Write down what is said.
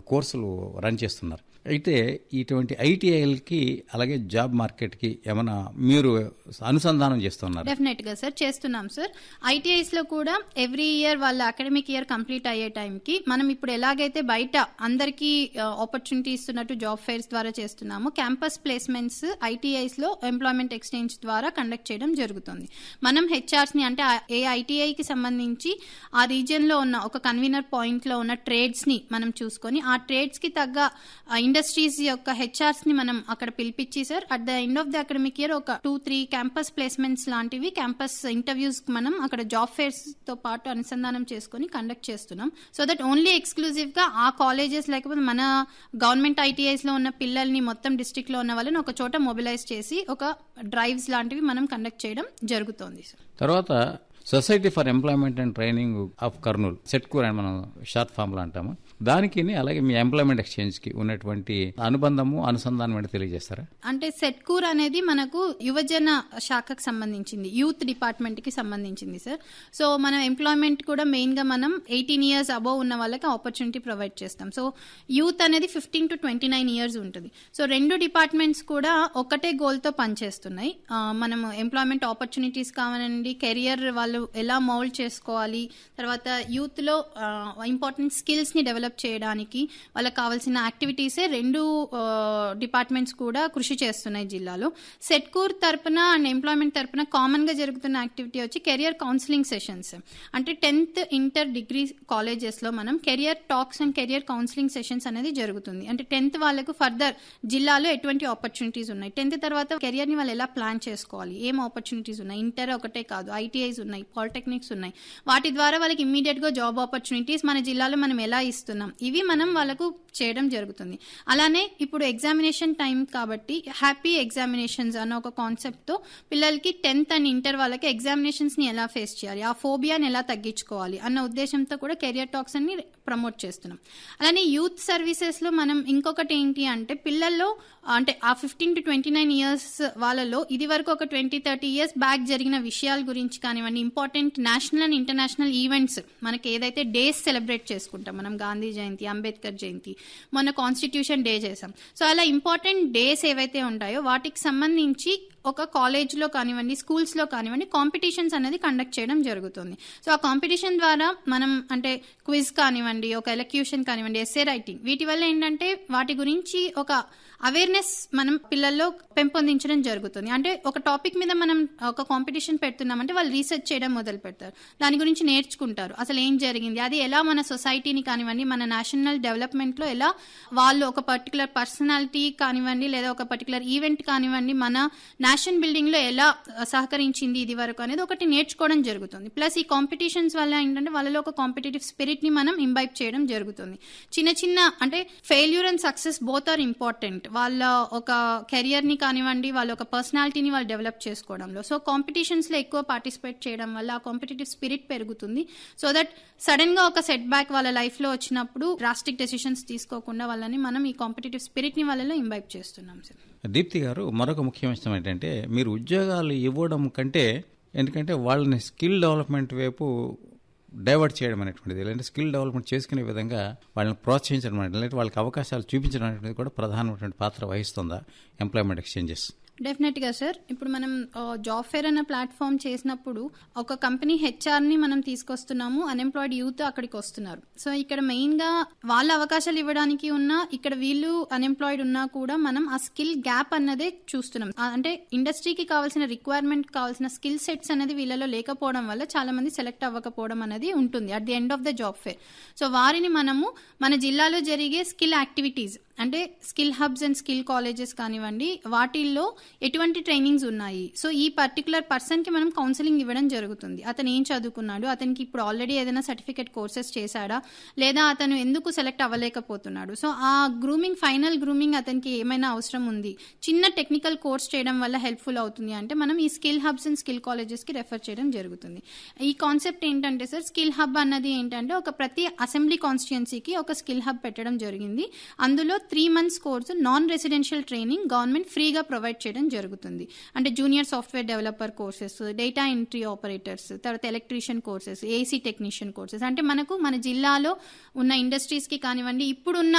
కోర్సులు రన్ చేస్తున్నారు అయితే ఇటువంటి ఐటీఐలకి అలాగే జాబ్ మార్కెట్కి ఏమైనా మీరు అనుసంధానం చేస్తున్నారు డెఫినెట్ గా సార్ చేస్తున్నాం సార్ ఐటీఐస్ లో కూడా ఎవ్రీ ఇయర్ వాళ్ళ అకాడమిక్ ఇయర్ కంప్లీట్ అయ్యే టైంకి మనం ఇప్పుడు ఎలాగైతే బయట అందరికీ ఆపర్చునిటీ ఇస్తున్నట్టు జాబ్ ఫెయిర్స్ ద్వారా చేస్తున్నామో క్యాంపస్ ప్లేస్మెంట్స్ ఐటీఐస్ లో ఎంప్లాయ్మెంట్ ఎక్స్చేంజ్ ద్వారా కండక్ట్ చేయడం జరుగుతుంది మనం హెచ్ఆర్స్ ని అంటే ఆ- ఏ ఐటీఐకి సంబంధించి ఆ రీజియన్ లో ఉన్న ఒక కన్వీనర్ పాయింట్ లో ఉన్న ట్రేడ్స్ ని మనం చూసుకొని ఆ ట్రేడ్స్ కి తగ్గ ఇండస్ట్రీస్ యొక్క హెచ్ఆర్స్ ని మనం అక్కడ పిలిపించి sir at the end of the academic year ఒక టూ త్రీ క్యాంపస్ ప్లేస్మెంట్స్ లాంటివి క్యాంపస్ ఇంటర్వ్యూస్ మనం అక్కడ జాబ్ ఫేర్స్ తో పాటు అనుసంధానం చేసుకొని కండక్ట్ చేస్తున్నాం సో దట్ ఓన్లీ ఎక్స్క్లూజివ్ గా ఆ కాలేజెస్ లేకపోతే మన గవర్నమెంట్ ఐటీఐస్ లో ఉన్న పిల్లల్ని మొత్తం డిస్ట్రిక్ట్ లో ఉన్న వాళ్ళని ఒక చోట మొబిలైజ్ చేసి ఒక డ్రైవ్స్ లాంటివి మనం కండక్ట్ చేయడం జరుగుతోంది సార్ తర్వాత society for employment and training of Kurnool Setkur అని మనం షార్ట్ ఫామ్లో అంటాము దానికి అలాగే మీ ఎంప్లాయ్మెంట్ ఎక్స్చేంజ్కి ఉన్నటువంటి అనుబంధము అనుసంధానం ఏంటో తెలియజేస్తారా అంటే సెట్కూర్ అనేది మనకు యువజన శాఖకు సంబంధించింది యూత్ డిపార్ట్మెంట్ కి సంబంధించింది సార్ సో మనం ఎంప్లాయ్మెంట్ కూడా మెయిన్ గా మనం ఎయిటీన్ ఇయర్స్ అబోవ్ ఉన్న వాళ్ళకి ఆపర్చునిటీ ప్రొవైడ్ చేస్తాం సో యూత్ అనేది fifteen to twenty nine years ఉంటుంది సో రెండు డిపార్ట్మెంట్స్ కూడా ఒకటే గోల్ తో పనిచేస్తున్నాయి ఆ, మనము ఎంప్లాయ్మెంట్ ఆపర్చునిటీస్ కావాలండి కెరియర్ వాళ్ళు ఎలా మౌల్డ్ చేసుకోవాలి తర్వాత యూత్ లో ఇంపార్టెంట్ స్కిల్స్ ని డెవలప్ చేయడానికి వాళ్ళకి కావాల్సిన యాక్టివిటీసే రెండు డిపార్ట్మెంట్స్ కూడా కృషి చేస్తున్నాయి జిల్లాలో సెట్కూర్ తరపున అండ్ ఎంప్లాయ్మెంట్ తరపున కామన్ గా జరుగుతున్న యాక్టివిటీ వచ్చి కెరియర్ కౌన్సిలింగ్ సెషన్స్ అంటే టెన్త్ ఇంటర్ డిగ్రీ కాలేజెస్ లో మనం career talks and career counselling sessions అనేది జరుగుతుంది అంటే టెన్త్ వాళ్ళకు ఫర్దర్ జిల్లాలో ఎటువంటి ఆపర్చునిటీస్ ఉన్నాయి టెన్త్ తర్వాత కెరియర్ ని వాళ్ళు ఎలా ప్లాన్ చేసుకోవాలి ఏం ఆపర్చునిటీస్ ఉన్నాయి ఇంటర్ ఒకటే కాదు ఐటీఐస్ ఉన్నాయి పాలిటెక్నిక్స్ ఉన్నాయి వాటి ద్వారా వాళ్ళకి ఇమ్మీడియట్ గా జాబ్ ఆపర్చునిటీస్ మన జిల్లాలో మనం ఎలా ఇస్తున్నాం ఇవి మనం వాళ్ళకు చేయడం జరుగుతుంది అలానే ఇప్పుడు ఎగ్జామినేషన్ టైం కాబట్టి హ్యాపీ ఎగ్జామినేషన్స్ అన్న ఒక కాన్సెప్ట్ తో పిల్లలకి టెన్త్ అండ్ ఇంటర్ వాళ్ళకి ఎగ్జామినేషన్స్ ని ఎలా ఫేస్ చేయాలి ఆ ఫోబియాని ఎలా తగ్గించుకోవాలి అన్న ఉద్దేశంతో కూడా కెరియర్ టాక్స్ అన్ని ప్రమోట్ చేస్తున్నాం అలానే యూత్ సర్వీసెస్ లో మనం ఇంకొకటి ఏంటి అంటే పిల్లల్లో అంటే ఆ fifteen to twenty nine years వాళ్ళలో ఇది వరకు ఒక ట్వంటీ థర్టీ ఇయర్స్ బ్యాక్ జరిగిన విషయాల గురించి కానివ్వండి important national and international events మనకి ఏదైతే డేస్ సెలబ్రేట్ చేసుకుంటాం మనం గాంధీ జయంతి అంబేద్కర్ జయంతి మొన్న కాన్స్టిట్యూషన్ డే చేసాం సో అలా ఇంపార్టెంట్ డేస్ ఏవైతే ఉంటాయో వాటికి సంబంధించి ఒక కాలేజ్లో కానివ్వండి స్కూల్స్లో కానివ్వండి కాంపిటీషన్స్ అనేది కండక్ట్ చేయడం జరుగుతుంది సో ఆ కాంపిటీషన్ ద్వారా మనం అంటే క్విజ్ కానివ్వండి ఒక ఎలక్యూషన్ కానివ్వండి ఎస్ఏ రైటింగ్ వీటి వల్ల ఏంటంటే వాటి గురించి ఒక అవేర్నెస్ మనం పిల్లల్లో పెంపొందించడం జరుగుతుంది అంటే ఒక టాపిక్ మీద మనం ఒక కాంపిటీషన్ పెడుతున్నామంటే వాళ్ళు రీసెర్చ్ చేయడం మొదలు పెడతారు దాని గురించి నేర్చుకుంటారు అసలు ఏం జరిగింది అది ఎలా మన సొసైటీని కానివ్వండి మన నేషనల్ డెవలప్మెంట్లో ఎలా వాళ్ళు ఒక పర్టికులర్ పర్సనాలిటీ కానివ్వండి లేదా ఒక పర్టికులర్ ఈవెంట్ కానివ్వండి మన నేషన్ బిల్డింగ్ లో ఎలా సహకరించింది ఇది వరకు అనేది ఒకటి నేర్చుకోవడం జరుగుతుంది ప్లస్ ఈ కాంపిటీషన్స్ వల్ల ఏంటంటే వాళ్ళలో ఒక కాంపిటేటివ్ స్పిరిట్ ని మనం ఇంబైబ్ చేయడం జరుగుతుంది చిన్న చిన్న అంటే failure and success both are important వాళ్ళ ఒక కెరియర్ ని కానివ్వండి వాళ్ళ ఒక పర్సనాలిటీని వాళ్ళు డెవలప్ చేసుకోవడంలో సో కాంపిటీషన్స్ లో ఎక్కువ పార్టిసిపేట్ చేయడం వల్ల ఆ కాంపిటేటివ్ స్పిరిట్ పెరుగుతుంది సో దట్ సడన్ గా ఒక సెట్ బ్యాక్ వాళ్ళ లైఫ్ లో వచ్చినప్పుడు డ్రాస్టిక్ డెసిషన్స్ తీసుకోకుండా వాళ్ళని మనం ఈ కాంపిటేటివ్ స్పిరిట్ ని వాళ్ళలో ఇంబైబ్ చేస్తున్నాం సార్ దీప్తి గారు మరొక ముఖ్య విషయం ఏంటంటే మీరు ఉద్యోగాలు ఇవ్వడం కంటే ఎందుకంటే వాళ్ళని స్కిల్ డెవలప్మెంట్ వైపు డైవర్ట్ చేయడం అనేటువంటిది లేదంటే స్కిల్ డెవలప్మెంట్ చేసుకునే విధంగా వాళ్ళని ప్రోత్సహించడం అనేది లేదంటే వాళ్ళకి అవకాశాలు చూపించడం అనేటువంటిది కూడా ప్రధానమైనటువంటి పాత్ర వహిస్తుందా ఎంప్లాయ్మెంట్ ఎక్స్చేంజెస్ డెఫినెట్ గా సార్ ఇప్పుడు మనం జాబ్ ఫేర్ అన్న ప్లాట్ఫామ్ చేసినప్పుడు ఒక కంపెనీ హెచ్ఆర్ ని మనం తీసుకొస్తున్నాము అన్ఎంప్లాయిడ్ యూత్ అక్కడికి వస్తున్నారు సో ఇక్కడ మెయిన్ గా వాళ్ళ అవకాశాలు ఇవ్వడానికి ఉన్నా ఇక్కడ వీళ్ళు అన్ఎంప్లాయిడ్ ఉన్నా కూడా మనం ఆ స్కిల్ గ్యాప్ అన్నదే చూస్తున్నాం ఆ, అంటే ఇండస్ట్రీకి కావాల్సిన రిక్వైర్మెంట్ కావాల్సిన స్కిల్ సెట్స్ అనేది వీళ్ళలో లేకపోవడం వల్ల చాలా మంది సెలెక్ట్ అవ్వకపోవడం అనేది ఉంటుంది at the end of the job fair so వారిని మనము మన జిల్లాలో జరిగే స్కిల్ యాక్టివిటీస్ అంటే skill hubs and skill colleges కానివ్వండి వాటిల్లో ఎటువంటి ట్రైనింగ్స్ ఉన్నాయి సో ఈ పర్టికులర్ పర్సన్ కి మనం కౌన్సిలింగ్ ఇవ్వడం జరుగుతుంది అతను ఏం చదువుకున్నాడు అతనికి ఇప్పుడు ఆల్రెడీ ఏదైనా సర్టిఫికేట్ కోర్సెస్ చేశాడా లేదా అతను ఎందుకు సెలెక్ట్ అవ్వలేకపోతున్నాడు సో ఆ గ్రూమింగ్ ఫైనల్ గ్రూమింగ్ అతనికి ఏమైనా అవసరం ఉంది చిన్న టెక్నికల్ కోర్స్ చేయడం వల్ల హెల్ప్ఫుల్ అవుతుంది అంటే మనం ఈ skill hubs and skill colleges కి రెఫర్ చేయడం జరుగుతుంది ఈ కాన్సెప్ట్ ఏంటంటే సార్ స్కిల్ హబ్ అన్నది ఏంటంటే ఒక ప్రతి అసెంబ్లీ కాన్స్టిట్యున్సీకి ఒక స్కిల్ హబ్ పెట్టడం జరిగింది అందులో three months course non residential training government ఫ్రీగా ప్రొవైడ్ చేయడం జరుగుతుంది అంటే junior software developer courses data entry operators తర్వాత electrician courses AC technician courses అంటే మనకు మన జిల్లాలో ఉన్న ఇండస్ట్రీస్కి కానివ్వండి ఇప్పుడున్న